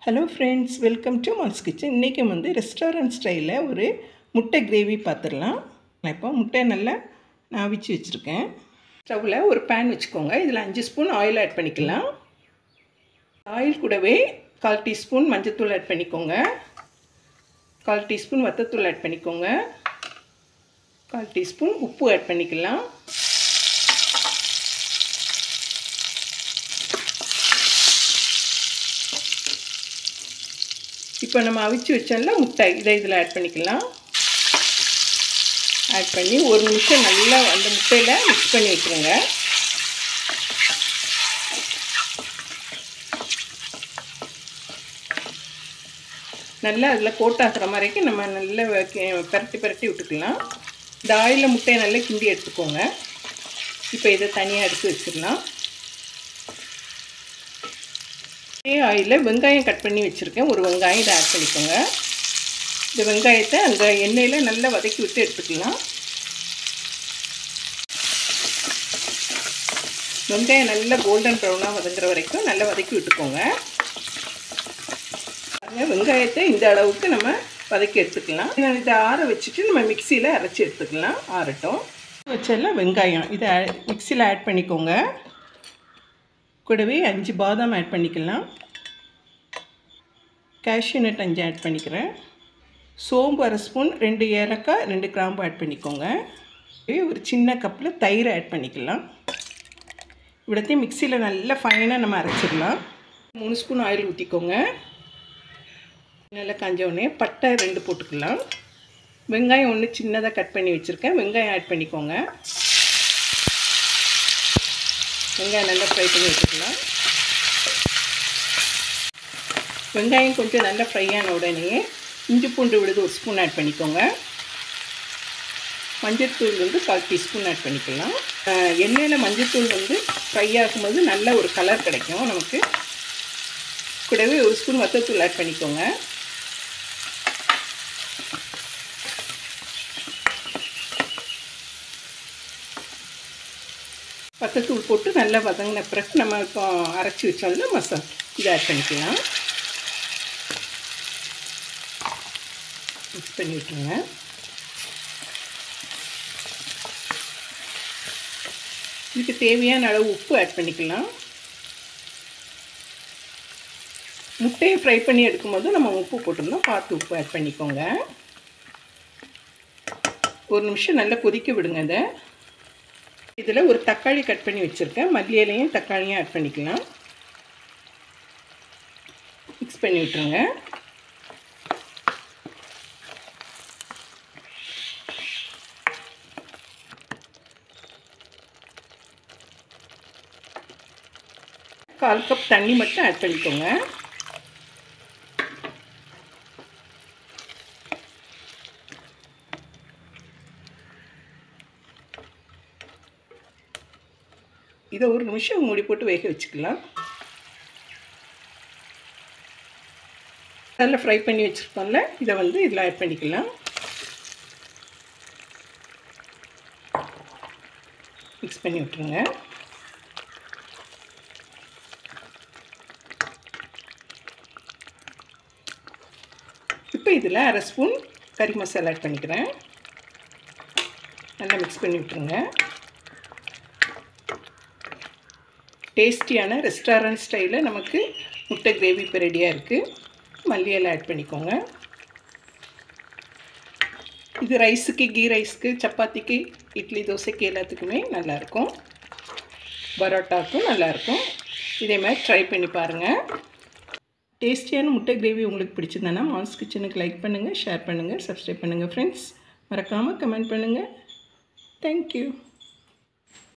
hello friends welcome to Malls kitchen இன்றைக்கி வந்து restaurant ஸ்டைலில் ஒரு முட்டை கிரேவி பார்த்துடலாம் நான் இப்போ முட்டை நல்லா நான் அவிச்சு வச்சுருக்கேன் ஸ்டவ்வில் ஒரு பேன் வச்சுக்கோங்க இதில் அஞ்சு ஸ்பூன் ஆயில் ஆட் பண்ணிக்கலாம் ஆயில் கூடவே கால் டீஸ்பூன் மஞ்சத்தூள் ஆட் பண்ணிக்கோங்க கால் டீஸ்பூன் வத்தத்தூள் ஆட் பண்ணிக்கோங்க கால் டீஸ்பூன் உப்பு ஆட் பண்ணிக்கலாம் இப்போ நம்ம அவிச்சு வச்சோம்ல முட்டை இதை இதில் ஆட் பண்ணிக்கலாம் ஆட் பண்ணி ஒரு நிமிஷம் நல்லா அந்த முட்டையில் மிக்ஸ் பண்ணி விட்டுருங்க நல்லா அதில் கோட் ஆகிற மாதிரிக்கு நம்ம நல்லா பரட்டி பரட்டி விட்டுக்கலாம் இந்த ஆயிலில் முட்டையை நல்லா கிண்டி எடுத்துக்கோங்க இப்போ இதை தனியாக எடுத்து வச்சிடலாம் அதே ஆயிலில் வெங்காயம் கட் பண்ணி வச்சுருக்கேன் ஒரு வெங்காயம் இதை ஆட் பண்ணிக்கோங்க இந்த வெங்காயத்தை அந்த எண்ணெயில் நல்லா வதக்கி விட்டு எடுத்துக்கலாம் வெங்காயம் நல்லா கோல்டன் ப்ரௌனாக வதங்குற வரைக்கும் நல்லா வதக்கி விட்டுக்கோங்க வெங்காயத்தை இந்த அளவுக்கு நம்ம வதக்கி எடுத்துக்கலாம் இதை ஆற வச்சுட்டு நம்ம மிக்சியில் அரைச்சி எடுத்துக்கலாம் ஆறட்டும் வச்செல்லாம் வெங்காயம் இதை மிக்சியில் ஆட் பண்ணிக்கோங்க கூடவே அஞ்சு பாதாம் ஆட் பண்ணிக்கலாம் கேஷ்யூ நட் அஞ்சு ஆட் பண்ணிக்கிறேன் சோம்பு அரை ஸ்பூன் ரெண்டு ஏலக்காய் ரெண்டு கிராம்பு ஆட் பண்ணிக்கோங்க ஒரு சின்ன கப்பில் தயிர் ஆட் பண்ணிக்கலாம் இவ்வளோத்தையும் மிக்சியில் நல்லா ஃபைனாக நம்ம அரைச்சிடலாம் மூணு ஸ்பூன் ஆயில் ஊற்றிக்கோங்க நல்லா காஞ்சவுடனே பட்டை ரெண்டு போட்டுக்கலாம் வெங்காயம் ஒன்று சின்னதாக கட் பண்ணி வச்சுருக்கேன் வெங்காயம் ஆட் பண்ணிக்கோங்க வெங்காயம் நல்லா ஃப்ரை பண்ணி வச்சுக்கலாம் வெங்காயம் கொஞ்சம் நல்லா ஃப்ரை ஆன உடனே இஞ்சி பூண்டு விழுது ஒரு ஸ்பூன் ஆட் பண்ணிக்கோங்க மஞ்சத்தூள் வந்து கால் டீஸ்பூன் ஆட் பண்ணிக்கலாம் எண்ணெயில் மஞ்சத்தூள் வந்து ஃப்ரை ஆகும்போது நல்ல ஒரு கலர் கிடைக்கும் நமக்கு கூடவே ஒரு ஸ்பூன் வத்தத்தூள் ஆட் பண்ணிக்கோங்க வத்தத்தூள் போட்டு நல்லா வதங்கின பிறகு நம்ம இப்போ அரைச்சி வச்சோம்ல மசாலா இதை ஆட் பண்ணிக்கலாம் மிக்ஸ் பண்ணி விட்டுருங்க இதுக்கு தேவையான அளவு உப்பு ஆட் பண்ணிக்கலாம் முட்டையை ஃப்ரை பண்ணி எடுக்கும்போது நம்ம உப்பு போட்டிருந்தோம் பார்த்து உப்பு ஆட் பண்ணிக்கோங்க ஒரு நிமிஷம் நல்லா கொதிக்க விடுங்க இதை இதில் ஒரு தக்காளி கட் பண்ணி வச்சுருக்கேன் மல்லி இலையும் தக்காளியும் ஆட் பண்ணிக்கலாம் மிக்ஸ் பண்ணி விட்டுருங்க கால் கப் தண்ணி மட்டும் ஆட் பண்ணிக்கோங்க இதை ஒரு நிமிஷம் மூடி போட்டு வேக வச்சுக்கலாம் நல்லா ஃப்ரை பண்ணி வச்சுருக்கோம்ல இதை வந்து இதில் ஆட் பண்ணிக்கலாம் மிக்ஸ் பண்ணி விட்டுருங்க இப்போ இதில் அரை ஸ்பூன் கறி மசாலா ஆட் பண்ணிக்கிறேன் நல்லா மிக்ஸ் பண்ணி விட்டுருங்க டேஸ்டியான ரெஸ்டாரண்ட் ஸ்டைலில் நமக்கு முட்டை கிரேவி இப்போ ரெடியாக இருக்குது மல்லியெல்லாம் ஆட் பண்ணிக்கோங்க இது ரைஸுக்கு கீ ரைஸ்க்கு சப்பாத்திக்கு இட்லி தோசைக்கு எல்லாத்துக்குமே நல்லாயிருக்கும் பரோட்டாக்கும் நல்லாயிருக்கும் இதே மாதிரி ட்ரை பண்ணி பாருங்கள் டேஸ்டியான முட்டை கிரேவி உங்களுக்கு பிடிச்சிருந்தானா மால்ஸ் கிச்சனுக்கு லைக் பண்ணுங்கள் ஷேர் பண்ணுங்கள் சப்ஸ்கிரைப் பண்ணுங்கள் ஃப்ரெண்ட்ஸ் மறக்காமல் கமெண்ட் பண்ணுங்கள் தேங்க்யூ